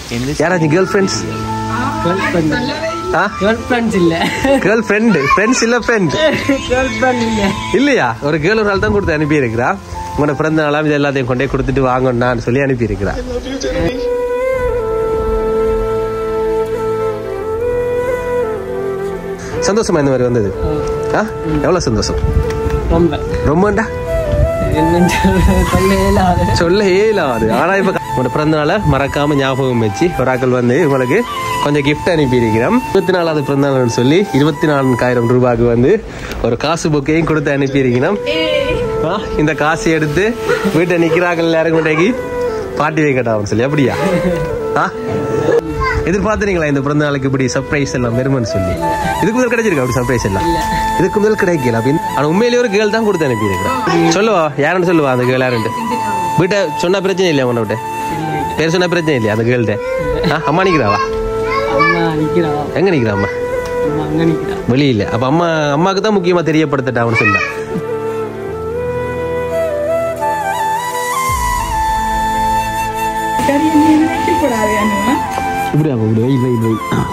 யாராச்சும் girl friends girl friend ஆ girl friends இல்ல கேர்ள் ஃப்ரெண்டு ஃப்ரெண்ட்ஸ் இல்ல ஃப்ரெண்ட் கேர்ள் ஃப்ரெண்ட் இல்ல இல்லையா ஒரு கேர்ள் ஒரு ஆள் தான் கொடுத்து அனுப்பி இருக்கிறா உங்களோட பிறந்த நாளாம் இது எல்லாத்தையும் கொண்டே கொடுத்துட்டு வாங்கன்னு சொல்லி அனுப்பி இருக்கிறா சந்தோஷமா இந்த மாதிரி வந்தது ஆ எவ்வளவு சந்தோஷம் ரொம்ப ரொம்பண்டா என்னன்னு சொல்ல- சொல்ல இயலாது சொல்ல இயலாது ஆனா இப்ப உங்களோட பிறந்த நாளை மறக்காம ஞாபகம் வச்சு ஒரு ஆக்கள் வந்து உங்களுக்கு கொஞ்சம் gift அனுப்பி இருக்கிறோம் இருபத்தி நாலாவது பிறந்த நாள்னு சொல்லி இருபத்தி நான்காயிரம் ரூபாய்க்கு வந்து ஒரு காசு புக்கையும் கொடுத்து அனுப்பி இருக்கிறோம் ஆ, இந்த காசு எடுத்து வீட்டை நிக்கிறார்கள் எல்லாரும் கொண்டேக்கு பாட்டி வைக்கட்டாவும் சொல்லி அப்படியா ஆ எதிர்பார்த்தீங்களா இந்த பிறந்த நாளுக்கு இப்படி சர்ப்ரைஸ் எல்லாம் வருமான்னு சொல்லி இதுக்கு முதல் கிடைச்சிருக்கா அப்படி சர்ப்ரைஸ் எல்லாம் இதுக்கு முதல் கிடைக்கல அப்படின்னு ஆனா உண்மையிலேயே ஒரு கேள் தான் கொடுத்து அனுப்பி இருக்கிறேன் சொல்லுவா யாருன்னு சொல்லுவா அந்த கேள் யாருன்ட்டு வீட்டை சொன்னா பிரச்சனை இல்லையா உன்ன விட்ட பேர் சொன்னா பிரச்சனை இல்லையா அந்த கேள்கிட்ட அம்மா நிக்கிறாவா அம்மா நிக்கிறா எங்க நிக்கிறா அம்மா அம்மா அங்க நிக்கிறா வெளியில அப்ப அம்மா அம்மாக்கு தான் முக்கியமா தெரியப்படுத்தட்டா அவனு சொன்னா இப்படி அப்ப இப்படி வை வை வை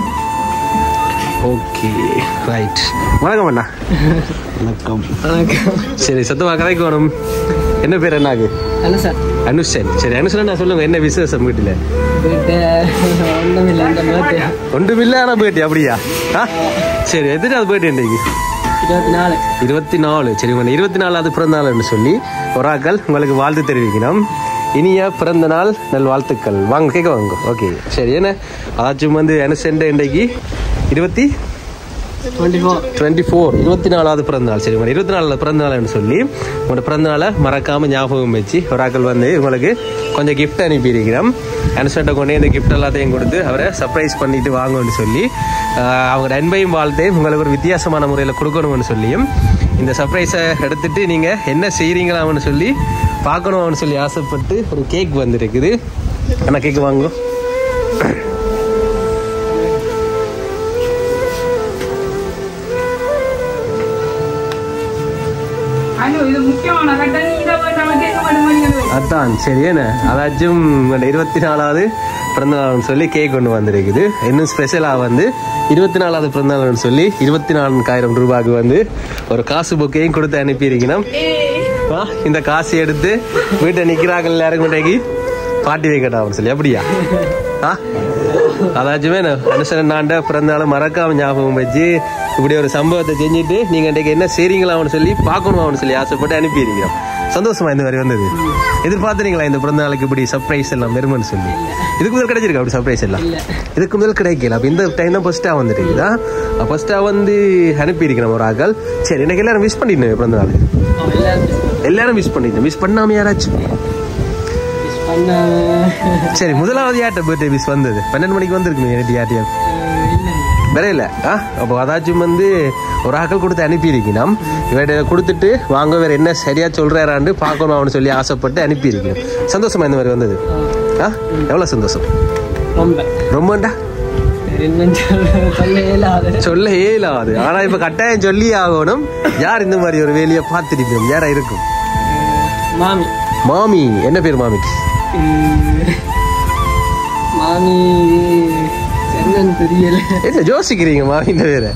ஓகே ரைட் வணக்கம் அண்ணா வணக்கம் வணக்கம் சரி சத்தமா கதைக்கு வேணும் என்ன பேர் என்னாகு ஹலோ சார் அனுஷன் சரி அனுஷன் நான் சொல்லுங்க என்ன விசேஷம் வீட்டுல வீட்டு ஒன்றும் இல்லை அந்த பர்த்டே ஒன்றுமில்ல ஆனா பேட்டி அப்படியா ஆ? சரி எத்தனாவது பேட்டி இன்னைக்கு இருபத்தி நாலு இருபத்தி நாலு சரி உங்க இருபத்தி நாலாவது பிறந்த நாள்னு சொல்லி ஒரு ஆக்கள் உங்களுக்கு வாழ்த்து தெரிவிக்கணும் இனிய பிறந்த நாள் நல் வாழ்த்துக்கள் வாங்க கேட்க வாங்க ஓகே சரி என்ன அதாச்சும் வந்து அனுசென்ட் இன்றைக்கு இருபத்தி டுவெண்ட்டி ஃபோர் டுவெண்ட்டி ஃபோர் இருபத்தி நாலாவது பிறந்த நாள் சரி உங்க இருபத்தி நாலாவது பிறந்த நாள்னு சொல்லி உங்களோட பிறந்த நாளை மறக்காம ஞாபகம் வச்சு ஒரு ஆக்கள் வந்து உங்களுக்கு கொஞ்சம் கிஃப்ட் அனுப்பியிருக்கிறோம் அனுசன்ட்ட கொண்டே இந்த கிஃப்ட் எல்லாத்தையும் கொடுத்து அவரை சர்ப்ரைஸ் பண்ணிட்டு வாங்கன்னு சொல்லி ஆஹ், அவங்க அன்பையும் வாழ்த்தையும் உங்களுக்கு ஒரு வித்தியாசமான முறையில் கொடுக்கணும்னு சொல்லியும் இந்த சர்ப்ரைஸை எடுத்துட்டு நீங்க என்ன செய்றீங்களாம்னு சொல்லி பார்க்கணும்னு சொல்லி ஆசைப்பட்டு ஒரு கேக் வந்திருக்குது ஆனால் கேக் வாங்கும் ஐயோ இது முக்கியமான கட்டம் நீ இதை போய் நம்ம கேட்க மாட்டோம் அதான் சரி என்ன அதாச்சும் உங்களோட இருபத்தி நாலாவது பிறந்த நாள்னு சொல்லி கேக் ஒன்று வந்திருக்குது இன்னும் ஸ்பெஷலாக வந்து இருபத்தி நாலாவது பிறந்த நாள்னு சொல்லி இருபத்தி நான்காயிரம் ரூபாய்க்கு வந்து ஒரு காசு புக்கையும் கொடுத்து அனுப்பியிருக்கணும் ஆ, இந்த காசு எடுத்து வீட்டை நிக்கிறார்கள் எல்லாரும் கொண்டேக்கு பாட்டி வைக்கட்டாவும் சொல்லி அப்படியா ஆ அதாச்சுமே அனுசரன் நாண்ட பிறந்த நாள் மறக்காம ஞாபகம் வச்சு இப்படி ஒரு சம்பவத்தை செஞ்சுட்டு நீங்க இன்றைக்கு என்ன செய்றீங்களான்னு சொல்லி பார்க்கணும் சொல்லி ஆசைப்பட்டு அனுப்பியிருக்கிறோம் சந்தோஷமா இந்த மாதிரி வந்தது எதிர்பார்த்தீங்களா இந்த பிறந்த நாளுக்கு இப்படி சர்ப்ரைஸ் எல்லாம் வருமான்னு சொல்லி இதுக்கு முதல் கிடைச்சிருக்கா அப்படி சர்ப்ரைஸ் எல்லாம் இதுக்கு முதல் கிடைக்கல அப்ப இந்த டைம் தான் ஃபர்ஸ்டா வந்துருக்குதா ஃபர்ஸ்டா வந்து அனுப்பியிருக்கிறோம் ஒரு ஆக்கள் சரி எனக்கு எல்லாரும் விஷ் பண்ணிட்டு பிறந்த நாள் எல்லாரும் எல்லாரும் விஷ் பண்ணிட்டு விஷ் பண்ணாம யாராச்சும் மிஸ் பண்ண சரி முதலாவது யார்ட்ட பர்த்டே விஷ் வந்தது பன்னெண்டு மணிக்கு வந்திருக்குமே எனக்கு யார்ட்டையும் இல்லை வேற இல்ல ஆ அப்போ அதாச்சும் வந்து ஒரு ஆக்கள் கொடுத்து அனுப்பியிருக்கணும் இவர்கிட்ட கொடுத்துட்டு வாங்க வேற என்ன சரியா சொல்றாரான்னு பார்க்கணும் அவனு சொல்லி ஆசைப்பட்டு அனுப்பியிருக்கணும் சந்தோஷமா இந்த மாதிரி வந்தது ஆ எவ்வளவு சந்தோஷம் ரொம்ப ரொம்பண்டா என்னன்னு சொல்ல- சொல்ல இயலாது சொல்ல இயலாது ஆனா இப்ப கட்டாயம் சொல்லி ஆகணும் யார் இந்த மாதிரி ஒரு வேலையை பார்த்துருப்போம் யாரா இருக்கும் மாமி மாமி என்ன பேர் மாமிக்கு உம், மாமி என்னன்னு தெரியல என்ன யோசிக்கிறீங்க மாமி இந்த பேரை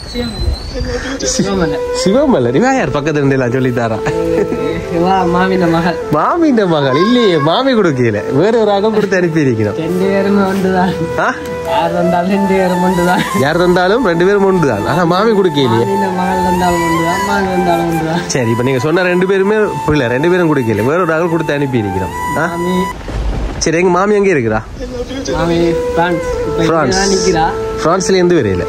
சிவமலை சிவமல்லர் இவா யார் பக்கத்துல இருந்து எல்லாம் சொல்லித்தாரா வா மாமின மகள் மாமின்ற மகள் இல்லையே மாமி கொடுக்கல வேற ஒரு ஆகம் கொடுத்து அனுப்பியிருக்கிறோம் ரெண்டு பேருமே ஒன்றுதான் ஆ யார் வந்தாலும் ரெண்டு பேரும் ஒன்றுதான் யார் தந்தாலும் ரெண்டு பேரும் ஒன்று தான் ஆனா மாமி கொடுக்கலையே மாமின மகள் வந்தாலும் ஒன்றுதான் மாமி வந்தாலும் ஒன்றுதான் சரி இப்ப நீங்க சொன்ன ரெண்டு பேருமே இல்ல ரெண்டு பேரும் கொடுக்கல வேற ஒரு ஆள் கொடுத்து அனுப்பி இருக்கிறோம் ஆ? மாமி சரி எங்க மாமி எங்க இருக்கிறா மாமி பிரான்ஸ் இப்ப பிரான்ஸ் இங்கதான் நிக்கிறா பிரான்ஸ்ல இருந்து வரையில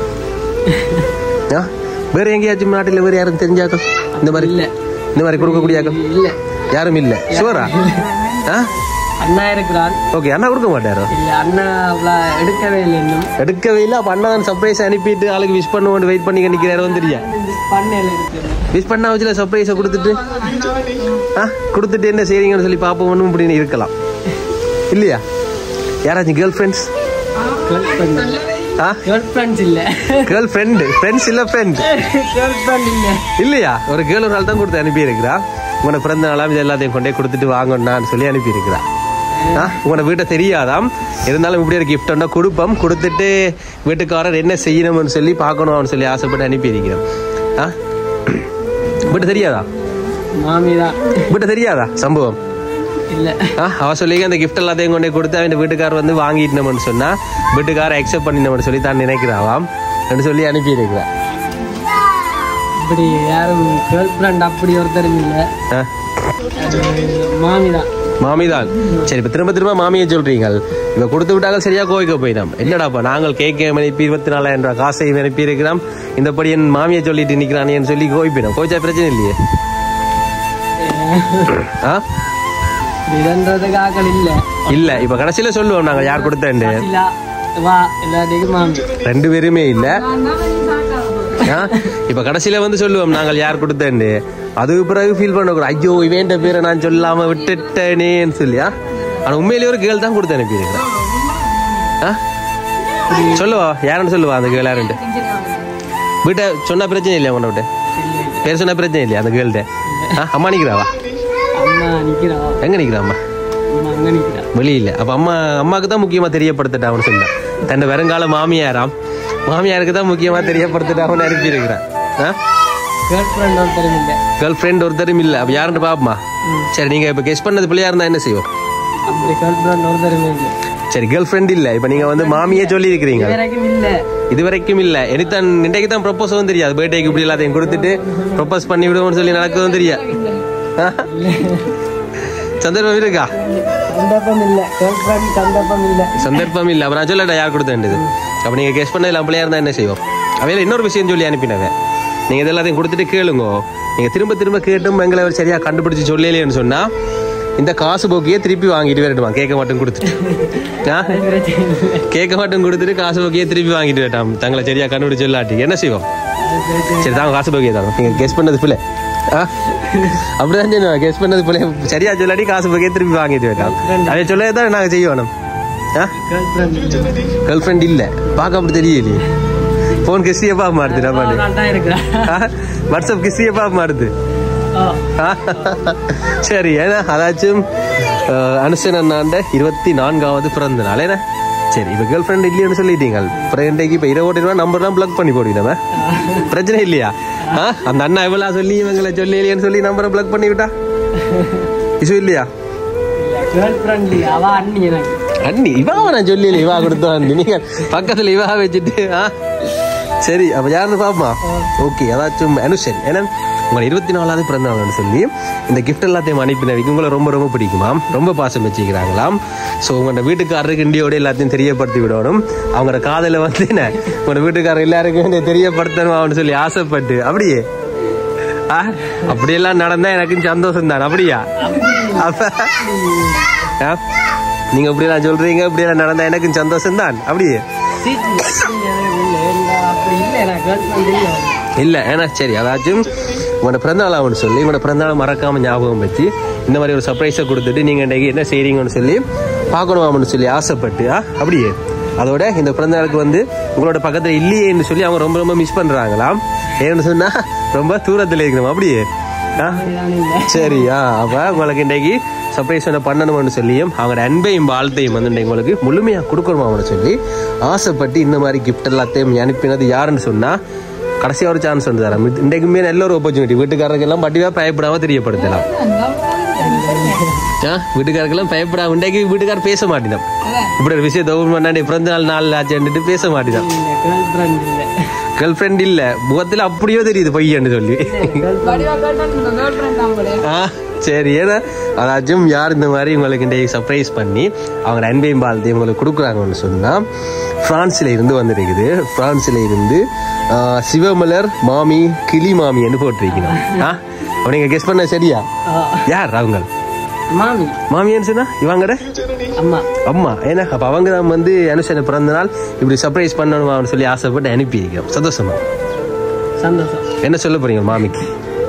ஆ? வேற எங்கேயாச்சும் நாட்டுல வேற யாரும் தெரிஞ்சாக்கள் இந்த மாதிரி இல்ல இந்த மாதிரி கொடுக்கக்கூடிய ஆக்கள் இல்ல யாரும் இல்ல ஷுவரா ஆ அண்ணா இருக்கிறான் ஓகே அண்ணா கொடுக்க மாட்டாரோ இல்ல அண்ணா அவ்வளோ எடுக்கவே இல்லை இன்னும் எடுக்கவே இல்லை அப்ப அண்ணா சர்ப்ரைஸ் அனுப்பிட்டு ஆளுக்கு விஷ் பண்ணுவோம் வெயிட் பண்ணி நிக்கிறாரு வந்துருயா பண்ணையில இருக்கு விஷ் பண்ண வச்சுல சர்ப்ரைஸை கொடுத்துட்டு ஆ கொடுத்துட்டு என்ன செய்றீங்கன்னு சொல்லி பார்ப்போம்னு இப்படின்னு இருக்கலாம் இல்லையா யாராச்சும் கேர்ள் ஃப்ரெண்ட்ஸ் கேர்ள் ஃப்ரெண்ட் ஆ கேர்ள் ஃப்ரெண்ட்ஸ் இல்ல கேர்ள் ஃப்ரெண்டு ஃப்ரெண்ட்ஸ் இல்ல ஃப்ரெண்ட் கேர்ள் ஃப்ரெண்ட் இல்ல இல்லையா ஒரு கேர்ள் ஒரு ஆள் தான் கொடுத்து அனுப்பி இருக்கிறா உங்களோட பிறந்த நாளாம் இது எல்லாத்தையும் கொண்டே கொடுத்துட்டு வாங்கன்னு சொல்லி அனுப்பி இருக்கிறா ஆ உங்களோட வீட்டை தெரியாதாம் இருந்தாலும் இப்படி ஒரு gift ஒன்றா கொடுப்போம் கொடுத்துட்டு வீட்டுக்காரர் என்ன செய்யணும்னு சொல்லி பார்க்கணும்னு சொல்லி ஆசைப்பட்டு அனுப்பியிருக்கிறோம் ஆ வீட்டு தெரியாதா மாமி தான் வீட்டை தெரியாதா சம்பவம் இல்ல ஆ அவ சொல்லி அந்த gift எல்லாத்தையும் கொண்டு போய் கொடுத்து அவன் வீட்டுக்காரர் வந்து வாங்கிட்டோம்னு சொன்னா வீட்டுக்காரர் அக்செப்ட் பண்ணினோம்னு சொல்லி தான் நினைக்கிறாவாம் என்று சொல்லி அனுப்பியிருக்கிறா இப்படி யாரும் கேர்ள் ஃப்ரெண்ட் அப்படி ஒருத்தரும் இல்ல ஆ அது மாமி தான் மாமிதான் சரி இப்ப திரும்ப திரும்ப மாமியை சொல்றீங்க இப்ப கொடுத்து விட்டாங்க சரியா கோவிக்க போயிடும் என்னடாப்பா நாங்கள் கேட்க அனுப்பி இருபத்தி நாலாயிரம் ரூபாய் காசை அனுப்பி இருக்கிறோம் இந்தபடி என் மாமியை சொல்லிட்டு நிக்கிறானேன்னு சொல்லி கோவிப்பிடும் கோவிச்சா பிரச்சனை இல்லையே ஆ இதுன்றதுக்கு ஆக்கள் இல்ல இல்ல இப்ப கடைசியில சொல்லுவோம் நாங்க யார் கொடுத்தேன்னு இல்ல வா எல்லாத்துக்கும் மாமி ரெண்டு பேருமே இல்ல நான் தான் நீ சாக்காத ஆ? இப்ப கடைசியில வந்து சொல்லுவோம் நாங்கள் யார் கொடுத்தேன்னு அதுக்கு பிறகு ஃபீல் பண்ணக்கூடாது ஐயோ இவேண்ட பேரை நான் சொல்லாம விட்டுட்டேனேன்னு சொல்லியா ஆனா உண்மையிலேயே ஒரு கேள் தான் கொடுத்து அனுப்பியிருக்கிறேன் ஆ? சொல்லுவா யாருன்னு சொல்லுவா அந்த கேள் யாருன்ட்டு வீட்டை சொன்னா பிரச்சனை இல்லையா உன்னை விட்டு பேர் சொன்னா பிரச்சனை இல்லையா அந்த கேள்கிட்ட அம்மா நிக்கிறாவா அம்மா நிக்கிறா எங்க நிக்கிறா அம்மா அம்மா அங்க நிக்கிறா வெளியில அப்ப அம்மா அம்மாக்கு தான் முக்கியமா தெரியப்படுத்திட்டான்னு சொன்னேன் தன் வருங்கால மாமியாராம் மாமியாருக்கு தான் முக்கியமா தெரியப்படுத்திட்டான்னு அனுப்பி இருக்கிறேன் கேர்ள் ஃப்ரெண்ட் ஒருத்தரும் இல்ல கேர்ள் ஃப்ரெண்ட் ஒருத்தரும் இல்ல அப்ப யாருன்னு பாப்பமா சரி நீங்க இப்ப கெஸ் பண்ணது பிள்ளையா இருந்தா என்ன செய்வோம் அப்படி கேர்ள் ஃப்ரெண்ட் ஒருத்தருமே இல்ல சரி கேர்ள் ஃப்ரெண்ட் இல்ல இப்ப நீங்க வந்து மாமியே சொல்லி இருக்கிறீங்க இது வரைக்கும் இல்ல இது வரைக்கும் இல்ல எனத்தான் இன்றைக்கு தான் ப்ரொப்போஸும் தெரியாது பர்த்டேக்கு இப்படி எல்லாத்தையும் கொடுத்துட்டு ப்ரொப்போஸ் பண்ணி விடுவோம்னு சொல்லி நடக்கவும் தெரியாது சந்தர்ப்பம் இருக்கா சந்தர்ப்பம் இல்ல கேர்ள் ஃப்ரெண்ட் சந்தர்ப்பம் இல்ல சந்தர்ப்பம் இல்ல அப்ப நான் சொல்லட்டா யார் கொடுத்த வேண்டியது அப்ப நீங்க கெஸ் பண்ணதுல பிள்ளையா இருந்தா என்ன செய்வோம் அவையில இன்னொரு விஷயம் சொல்லி அனுப்பினவன் நீங்க இது எல்லாத்தையும் கொடுத்துட்டு கேளுங்க நீங்க திரும்ப திரும்ப கேட்டும் எங்களை அவர் சரியா கண்டுபிடிச்சு சொல்லலையேன்னு சொன்னா இந்த காசு போக்கியே திருப்பி வாங்கிட்டு வரட்டுமா கேட்க மட்டும் கொடுத்துட்டு ஆ? பிரச்சனை இல்ல கேட்க மட்டும் கொடுத்துட்டு காசு போக்கியே திருப்பி வாங்கிட்டு வரட்டாம் தங்களை சரியா கண்டுபிடிச்சு சொல்லாட்டி என்ன செய்வோம் அது பிரச்சனை சரி தாங்க காசு போக்கியே தாங்க நீங்க கெஸ் பண்ணது பிள்ளை ஆ? அப்படிதான் சொன்னோம் கெஸ் பண்ணது பிள்ளை சரியா சொல்லாட்டி காசு போக்கியே திருப்பி வாங்கிட்டு வரட்டாம் அதை சொல்லவே தான் நாங்க செய்யணும் ஆ கேர்ள் ஃப்ரெண்ட் கேர்ள் ஃப்ரெண்ட் இல்ல பார்க்க அப்படி தெரியலையே ஃபோன் கிறிஸ்டிய பாப்ப மாறுது நம்ம நான் தான் இருக்கிறேன் வாட்ஸ்அப் கிறிஸ்டிய பாப்ப மாறுது ஆ. சரி ஏன்னா அதாச்சும் அஹ், அனுசன் அண்ணாண்ட இருபத்தி நான்காவது பிறந்த நாள் ஏன்னா சரி இப்போ கேர்ள் ஃப்ரெண்ட் இல்லைன்னு சொல்லிட்டீங்க ஃப்ரெண்டைக்கு இப்போ இருபது ரூபா நம்பர்லாம் பிளக் பண்ணி போடுங்க நம்ம பிரச்சனை இல்லையா ஆ? அந்த அண்ணா இவ்வளோ சொல்லி இவங்களை சொல்லி இல்லையன்னு சொல்லி நம்பரை பிளக் பண்ணி விட்டா இஷ்யூ இல்லையா கேர்ள் ஃப்ரெண்ட் இல்ல அவ அண்ணி எனக்கு அண்ணி இவா நான் சொல்லி இவா கொடுத்தோம் நீங்க பக்கத்துல இவா வச்சுட்டு ஆ? சரி அப்ப யாருன்னு பாப்பா ஓகே அதாச்சும் அனுஷன் ஏன்னா உங்களை இருபத்தி நாலாவது பிறந்த நாள்னு சொல்லி இந்த கிஃப்ட் எல்லாத்தையும் அனுப்பினவைக்கு உங்களை ரொம்ப ரொம்ப பிடிக்குமாம் ரொம்ப பாசம் வச்சுக்கிறாங்களாம் ஸோ உங்களோட வீட்டுக்காரருக்கு இண்டியோட எல்லாத்தையும் தெரியப்படுத்தி விடணும் அவங்களோட காதலை வந்து என்ன உங்களோட வீட்டுக்காரர் எல்லாருக்கும் இதை தெரியப்படுத்தணும் அவனு சொல்லி ஆசைப்பட்டு அப்படியே ஆ? அப்படியெல்லாம் நடந்தா எனக்கு சந்தோஷம் தான் அப்படியா அப்ப ஆ? நீங்க இப்படியெல்லாம் சொல்றீங்க இப்படியெல்லாம் நடந்தா எனக்கு சந்தோஷம் தான் அப்படியே சீச்சி, அப்படி எனக்கு இல்ல. இல்ல, அப்படி இல்ல நான் கேர்ள் ஃப்ரெண்ட் இல்ல இல்ல ஏன்னா சரி அதாச்சும் உங்களோட பிறந்தநாள் ஆகும்னு சொல்லி உங்களோட பிறந்தநாள் மறக்காம ஞாபகம் வச்சு இந்த மாதிரி ஒரு சர்ப்ரைஸை கொடுத்துட்டு நீங்க இன்னைக்கு என்ன செய்றீங்கன்னு சொல்லி பார்க்கணுமாம்னு சொல்லி ஆசைப்பட்டு ஆ, அப்படியே அதோட இந்த பிறந்தநாளுக்கு வந்து உங்களோட பக்கத்துல இல்லையேன்னு சொல்லி அவங்க ரொம்ப ரொம்ப மிஸ் பண்றாங்களாம் ஏன்னு சொன்னா ரொம்ப தூரத்துல இருக்கணும் அப்படியே ஆ அப்படிதான் இல்ல சரியா அப்ப உங்களுக்கு இன்றைக்கு சர்ப்ரைஸ் ஒன்று பண்ணணும்னு சொல்லியும் அவங்களோட அன்பையும் வாழ்த்தையும் வந்து இன்னைக்கு உங்களுக்கு முழுமையா கொடுக்கணுமான்னு சொல்லி ஆசைப்பட்டு இந்த மாதிரி கிஃப்ட் எல்லாத்தையும் அனுப்பினது யாருன்னு சொன்னா கடைசியா ஒரு சான்ஸ் வந்து தரேன் இன்றைக்குமே நல்ல ஒரு ஆப்பர்ச்சுனிட்டி வீட்டுக்காரருக்கு எல்லாம் பட்டிவா பயப்படாம தெரியப்படுத்தலாம் ஆ, வீட்டுக்காரருக்கெல்லாம் பயப்படாம இன்றைக்கு வீட்டுக்காரர் பேச மாட்டேன் இப்படி ஒரு விஷயத்தை ஒவ்வொரு மணி பிறந்த நாள் நாள் ஆச்சுன்னுட்டு பேச மாட்டேன் இல்ல கேர்ள் ஃப்ரெண்ட் இல்ல கேர்ள் ஃப்ரெண்ட் இல்ல முகத்துல அப்படியோ தெரியுது பொய்யன்னு சொல்லி வடிவா கேட்டால் கேர்ள் ஃப்ரெண்ட் தான் போல ஆ சரி ஏன்னா அதாச்சும் யார் இந்த மாதிரி உங்களுக்கு இன்றைக்கு சர்ப்ரைஸ் பண்ணி அவங்க அன்பையும் பாலத்தையும் உங்களுக்கு கொடுக்குறாங்கன்னு சொன்னால் ஃப்ரான்ஸில் இருந்து வந்திருக்குது ஃப்ரான்ஸில் இருந்து ஆ, சிவமலர் மாமி கிளி மாமின்னு போட்டிருக்கணும் ஆ அப்ப நீங்க கெஸ் பண்ண சரியா ஆ. யார் அவங்க மாமி மாமியான்னு சொன்னா இவங்கட அம்மா அம்மா ஏன்னா அப்ப அவங்க தான் வந்து அனுஷனை பிறந்த நாள் இப்படி சர்ப்ரைஸ் பண்ணணுமான்னு சொல்லி ஆசைப்பட்டு அனுப்பியிருக்கோம் சந்தோஷமா சந்தோஷம் என்ன சொல்ல போறீங்க மாமிக்கு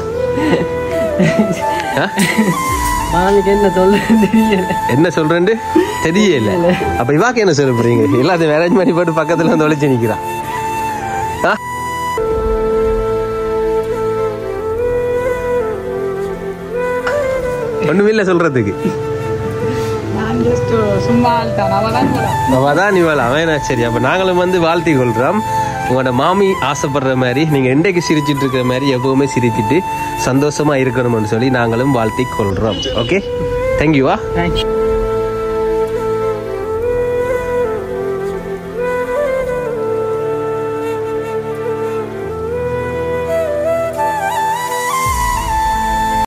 ஆ? மாமிக்கு என்ன சொல்லுன்னு தெரியல என்ன சொல்றேன்னு தெரியல அப்ப இவாக்கு என்ன சொல்ல போறீங்க எல்லாத்தையும் அரேஞ்ச் பண்ணி போட்டு பக்கத்துல வந்து ஒளிச்சு நிக்கிறான் ஆ? ஒண்ணுமில்ல சொல்றதுக்கு ஜஸ்ட் சும்மா ஆள்தான் அவள் தான் போகிறான் அவள் தான் இவள் அவன் சரி அப்போ நாங்களும் வந்து வாழ்த்தி கொள்கிறோம் உங்களோட மாமி ஆசைப்படுற மாதிரி நீங்கள் இன்றைக்கு சிரிச்சிட்டு இருக்கிற மாதிரி எப்பவுமே சிரிச்சிட்டு சந்தோஷமா இருக்கணும்னு சொல்லி நாங்களும் வாழ்த்தி கொள்கிறோம் ஓகே தேங்க்யூவா தேங்க்யூ